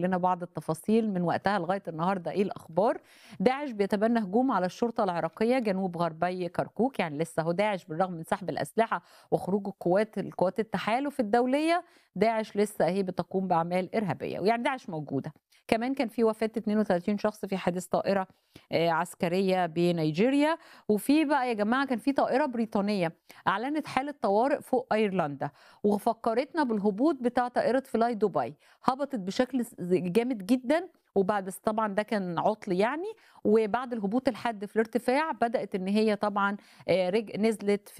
لنا بعض التفاصيل من وقتها لغايه النهارده ايه الاخبار داعش بيتبنى هجوم على الشرطه العراقيه جنوب غربي كركوك يعني لسه هو داعش بالرغم من سحب الاسلحه وخروج القوات القوات التحالف الدوليه داعش لسه اهي بتقوم باعمال ارهابيه ويعني داعش موجوده كمان كان في وفاه 32 شخص في حادث طائره عسكريه بنيجيريا وفي بقى يا جماعه كان في طائره بريطانيه اعلنت حاله طوارئ فوق ايرلندا وفكرتنا بالهبوط بتاع طائره فلاي دبي هبطت بشكل جامد جدا وبعد طبعا ده كان عطل يعني وبعد الهبوط الحاد في الارتفاع بدات ان هي طبعا نزلت في